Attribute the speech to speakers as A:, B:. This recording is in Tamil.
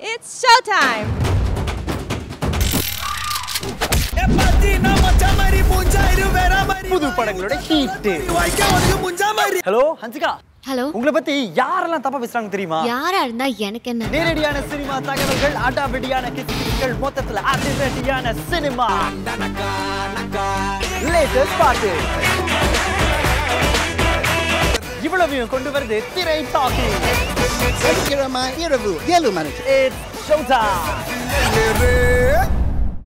A: It's showtime!
B: புது படங்களோட ஹீட் ஹலோ ஹன்சிகா
C: ஹலோ
B: உங்களை பத்தி யாரெல்லாம் தப்பா பேசுறாங்க தெரியுமா
C: யாரா இருந்தா எனக்கு என்ன
B: நேரடியான சினிமா தகவல்கள் அடாவடியான கிசுகிசுகள் மொத்தத்துல அதிரடியான சினிமா லேட்டஸ்ட் பாட்டு இவ்வளவையும் கொண்டு வருது திரை டாக்கி
D: சனிக்கிழமை இரவு ஏழு மணிக்கு
B: இட்ஸ் ஷோ டைம்